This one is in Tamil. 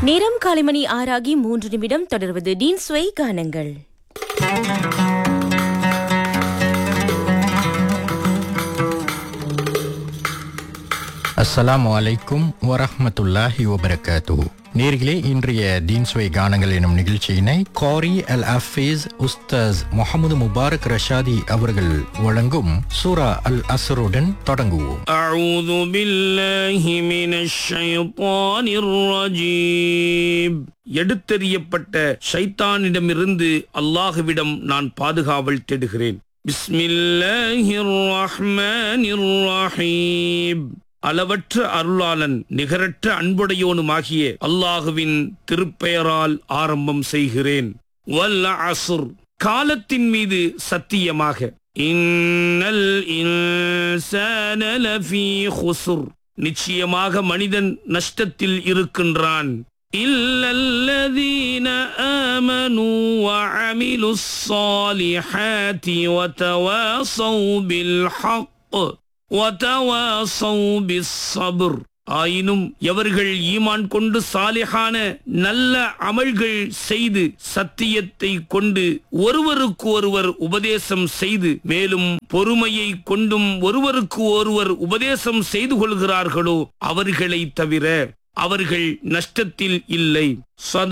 நேரம் காலைமணி ஆறாகி மூன்று நிமிடம் தொடர்வது டீன் ஸ்வை கானங்கள் அஸ்ஸலாமு அலைக்கும் வரஹ்மத்துல்லாஹி வபரகாத்துஹு நேர்களே இன்றைய தீன்ஸ்வை கானங்கள் எனும் நிகழ்ச்சியினை காரி அல் அஃபீஸ் உஸ்தாஸ் முகமது முபாரக் ரஷாதி அவர்கள் வழங்கும் சூரா அல் அசருடன் தொடங்குவோம் أعوذ بالله من الشيطان الرجيم எடுத்தெறியப்பட்ட ஷைத்தானிடமிருந்து அல்லாஹுவிடம் நான் பாதுகாவல் தேடுகிறேன் பிஸ்மில்லாஹிர் ரஹ்மானிர் ரஹீம் அளவற்ற அருளாளன் நிகரற்ற அன்புடையோனுமாகிய அல்லாஹுவின் திருப்பெயரால் ஆரம்பம் செய்கிறேன் வல் அசுர் காலத்தின் மீது சத்தியமாக இன்னல் இன்சான லஃபீ குசுர் நிச்சயமாக மனிதன் நஷ்டத்தில் இருக்கின்றான் இல்லல்லதீன ஆமனு وعملوا الصالحات وتواصوا بالحق وتواصوا بالصبر ஆயினும் எவர்கள் ஈமான் கொண்டு சாலிஹான நல்ல அமல்கள் செய்து சத்தியத்தை கொண்டு ஒருவருக்கு ஒருவர் உபதேசம் செய்து மேலும் பொறுமையை கொண்டும் ஒருவருக்கு ஒருவர் உபதேசம் செய்து கொள்கிறார்களோ அவர்களை தவிர அவர்கள் நஷ்டத்தில் இல்லை சத